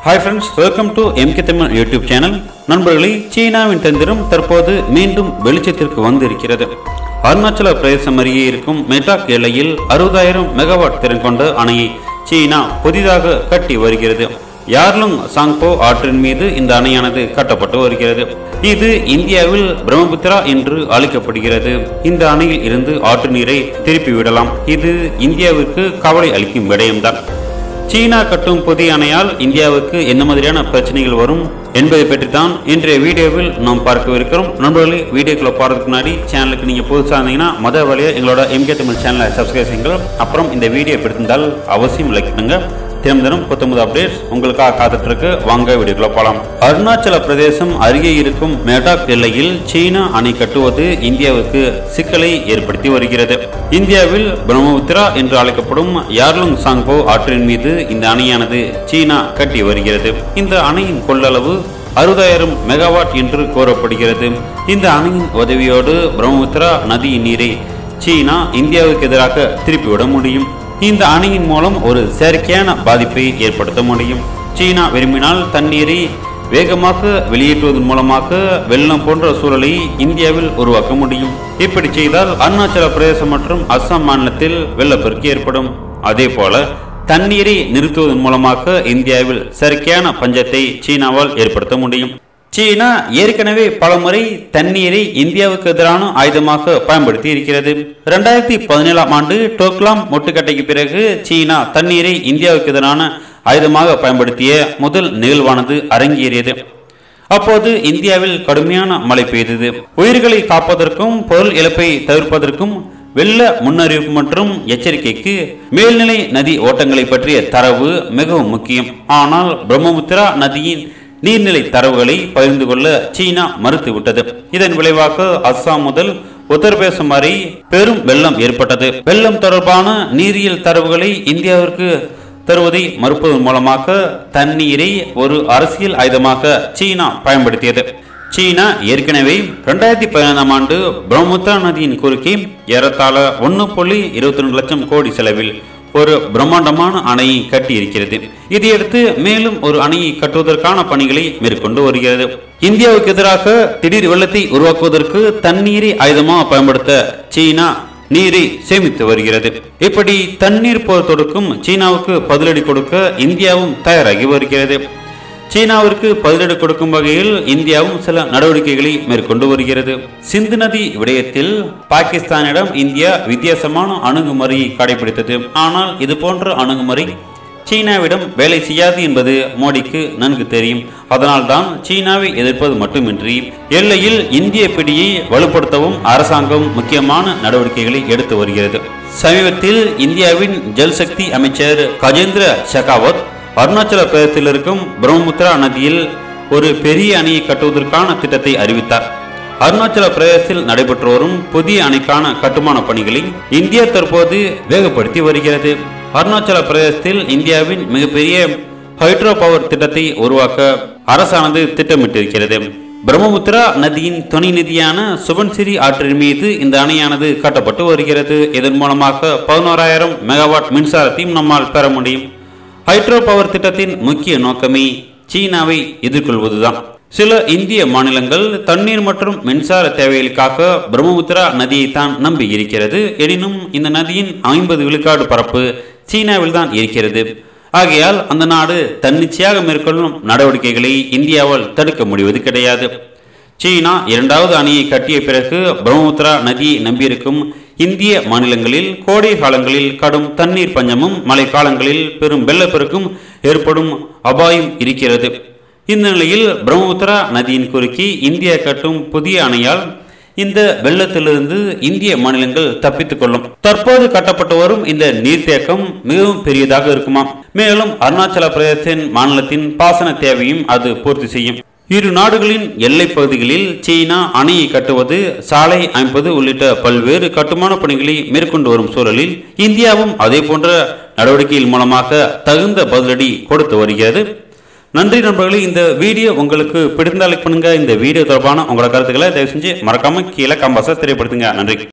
hi friends welcome to MK Tamil YouTube channel நண்பர்களே சீனாவின் தந்திரம் தற்போது மீண்டும் வெளிச்சத்திற்கு வந்திருக்கிறது அருணாச்சல பிரதேசம் அருகே இருக்கும் மெட்டாக் எல்லையில் அறுபதாயிரம் மெகாவாட் திறன் கொண்ட அணையை சீனா புதிதாக கட்டி வருகிறது யார்லுங் சாங்போ ஆற்றின் மீது இந்த அணையானது கட்டப்பட்டு வருகிறது இது இந்தியாவில் பிரம்மபுத்திரா என்று அழைக்கப்படுகிறது இந்த அணையில் இருந்து ஆற்று நீரை திருப்பி விடலாம் இது இந்தியாவிற்கு கவலை அளிக்கும் விடயம்தான் சீனா கட்டும் புதிய அணையால் இந்தியாவுக்கு என்ன மாதிரியான பிரச்சனைகள் வரும் என்பதை பற்றி தான் இன்றைய வீடியோவில் நாம் பார்க்கவிருக்கிறோம் நண்பர்களே வீடியோக்குள்ள போறதுக்கு முன்னாடி சேனலுக்கு நீங்க புதுசாக இருந்தீங்கன்னா முத வழியா எங்களோட எம்கே தமிழ் சேனலை சப்ஸ்கிரைப் செய்யுங்கள் அப்புறம் இந்த வீடியோ பிடித்திருந்தால் அவசியம் லைக் பண்ணுங்க தினம் தினம் புத்தம்பது அப்டேட்ஸ் உங்களுக்காக காத்துட்டு இருக்கு வாங்க வீடியோக்குள்ள போலாம் அருணாச்சல பிரதேசம் அருகே இருக்கும் மேடாக் எல்லையில் சீனா அணை கட்டுவது இந்தியாவுக்கு சிக்கலை ஏற்படுத்தி வருகிறது இந்தியாவில் பிரம்மபுத்திரா என்று அழைக்கப்படும் யார்லுங் சாங்போ ஆற்றின் மீது இந்த அணையானது சீனா கட்டி வருகிறது இந்த அணையின் கொள்ளளவு அறுபதாயிரம் மெகாவாட் என்று கூறப்படுகிறது இந்த அணையின் உதவியோடு பிரம்மபுத்திரா நதியின் நீரை சீனா இந்தியாவுக்கு எதிராக திருப்பிவிட முடியும் இந்த அணையின் மூலம் ஒரு செயற்கையான பாதிப்பை ஏற்படுத்த முடியும் சீனா விரும்பினால் தண்ணீரை வேகமாக வெளியேற்றுவதன் மூலமாக வெள்ளம் போன்ற சூழலை இந்தியாவில் உருவாக்க முடியும் இப்படி செய்தால் அருணாச்சல பிரதேசம் மற்றும் அஸ்ஸாம் மாநிலத்தில் வெள்ளப்பெருக்கு ஏற்படும் அதே போல தண்ணீரை நிறுத்துவதன் மூலமாக இந்தியாவில் செயற்கையான பஞ்சத்தை சீனாவால் ஏற்படுத்த முடியும் சீனா ஏற்கனவே பலமுறை தண்ணீரை இந்தியாவுக்கு எதிரான ஆயுதமாக பயன்படுத்தி இருக்கிறது இரண்டாயிரத்தி பதினேழாம் ஆண்டு டோக்லாம் முட்டுக்கட்டைக்கு பிறகு சீனா தண்ணீரை இந்தியாவுக்கு எதிரான ஆயுதமாக பயன்படுத்திய முதல் நிகழ்வானது அரங்கேறியது அப்போது இந்தியாவில் கடுமையான மழை பெய்தது உயிர்களை காப்பதற்கும் பொருள் இழப்பை தவிர்ப்பதற்கும் வெள்ள முன்னறிவிப்பு மற்றும் எச்சரிக்கைக்கு மேல்நிலை நதி ஓட்டங்களை பற்றிய தரவு மிகவும் முக்கியம் ஆனால் பிரம்மபுத்திரா நதியின் நீர்நிலை தரவுகளை பகிர்ந்து கொள்ள சீனா மறுத்துவிட்டது இதன் விளைவாக அஸ்ஸாம் முதல் உத்தரப்பிரதேசம் வரை பெரும் வெள்ளம் ஏற்பட்டது வெள்ளம் தொடர்பான நீரியல் தரவுகளை இந்தியாவிற்கு தருவதை மறுப்பதன் மூலமாக தண்ணீரை ஒரு அரசியல் ஆயுதமாக சீனா பயன்படுத்தியது சீனா ஏற்கனவே இரண்டாயிரத்தி பதினைந்தாம் ஆண்டு பிரம்மபுத்திரா நதியின் குறுக்கே ஏறத்தாழ ஒன்று புள்ளி இருபத்தி ரெண்டு லட்சம் கோடி செலவில் ஒரு பிரம்மாண்டமான அணையை கட்டி இருக்கிறது இதையடுத்து மேலும் ஒரு அணையை கட்டுவதற்கான பணிகளை மேற்கொண்டு வருகிறது இந்தியாவுக்கு எதிராக திடீர் வெள்ளத்தை உருவாக்குவதற்கு தண்ணீரை ஆயுதமாக பயன்படுத்த சீனா நீரை சேமித்து வருகிறது இப்படி தண்ணீர் போர் தொடுக்கும் சீனாவுக்கு பதிலடி கொடுக்க இந்தியாவும் தயாராகி வருகிறது சீனாவிற்கு பதிலடி கொடுக்கும் வகையில் இந்தியாவும் சில நடவடிக்கைகளை மேற்கொண்டு வருகிறது சிந்து நதி விடயத்தில் பாகிஸ்தானிடம் இந்தியா வித்தியாசமான அணுகுமுறையை கடைபிடித்தது ஆனால் இது போன்ற அணுகுமுறை சீனாவிடம் வேலை செய்யாது என்பது மோடிக்கு நன்கு தெரியும் அதனால்தான் சீனாவை எதிர்ப்பது மட்டுமின்றி எல்லையில் இந்திய பிடியை வலுப்படுத்தவும் அரசாங்கம் முக்கியமான நடவடிக்கைகளை எடுத்து வருகிறது சமீபத்தில் இந்தியாவின் ஜல்சக்தி அமைச்சர் கஜேந்திர ஷெகாவத் அருணாச்சல பிரதேசத்தில் இருக்கும் பிரம்மபுத்திரா நதியில் ஒரு பெரிய அணையை கட்டுவதற்கான திட்டத்தை அறிவித்தார் அருணாச்சல பிரதேசத்தில் நடைபெற்று வரும் புதிய அணைக்கான கட்டுமான பணிகளை இந்தியா தற்போது வேகப்படுத்தி வருகிறது அருணாச்சல பிரதேசத்தில் இந்தியாவின் மிகப்பெரிய ஹைட்ரோ பவர் திட்டத்தை உருவாக்க அரசானது திட்டமிட்டிருக்கிறது பிரம்மபுத்திரா நதியின் துணை நதியான சுபன்சிரி ஆற்றின் மீது இந்த அணையானது கட்டப்பட்டு வருகிறது இதன் மூலமாக பதினோராயிரம் மெகாவாட் மின்சாரத்தையும் நம்மால் பெற முடியும் ஹைட்ரோ பவர் திட்டத்தின் முக்கிய நோக்கமே சீனாவை எதிர்கொள்வதுதான் சில இந்திய மாநிலங்கள் தண்ணீர் மற்றும் மின்சார தேவைகளுக்காக பிரம்மபுத்திரா நதியை தான் நம்பி இருக்கிறது எனினும் இந்த நதியின் ஐம்பது விழுக்காடு பரப்பு சீனாவில் தான் இருக்கிறது ஆகையால் அந்த நாடு தன்னிச்சையாக மேற்கொள்ளும் நடவடிக்கைகளை இந்தியாவால் தடுக்க முடிவது கிடையாது சீனா இரண்டாவது அணையை கட்டிய பிறகு பிரம்மபுத்திரா நதியை நம்பியிருக்கும் இந்திய மாநிலங்களில் கோடை காலங்களில் கடும் தண்ணீர் பஞ்சமும் மழை காலங்களில் பெரும் வெள்ளப்பெருக்கும் ஏற்படும் அபாயம் இருக்கிறது இந்த நிலையில் பிரம்மபுத்திரா நதியின் குறுக்கே இந்தியா கட்டும் புதிய அணையால் இந்த வெள்ளத்திலிருந்து இந்திய மாநிலங்கள் தப்பித்துக் கொள்ளும் தற்போது கட்டப்பட்டு வரும் இந்த நீர்த்தேக்கம் மிகவும் பெரியதாக இருக்குமா மேலும் அருணாச்சல பிரதேசத்தின் மாநிலத்தின் பாசன தேவையும் அது பூர்த்தி செய்யும் இரு நாடுகளின் எல்லைப் பகுதிகளில் சீனா அணையை கட்டுவது சாலை அமைப்பது உள்ளிட்ட பல்வேறு கட்டுமான பணிகளை மேற்கொண்டு வரும் சூழலில் இந்தியாவும் அதே போன்ற நடவடிக்கையின் மூலமாக தகுந்த பதிலடி கொடுத்து வருகிறது நன்றி நண்பர்களே இந்த வீடியோ உங்களுக்கு பிடிந்தால் லைக் பண்ணுங்க இந்த வீடியோ தொடர்பான உங்களோட கருத்துக்களை தயவு செஞ்சு மறக்காம கீழே கம்பாச தெரியப்படுத்துங்க நன்றி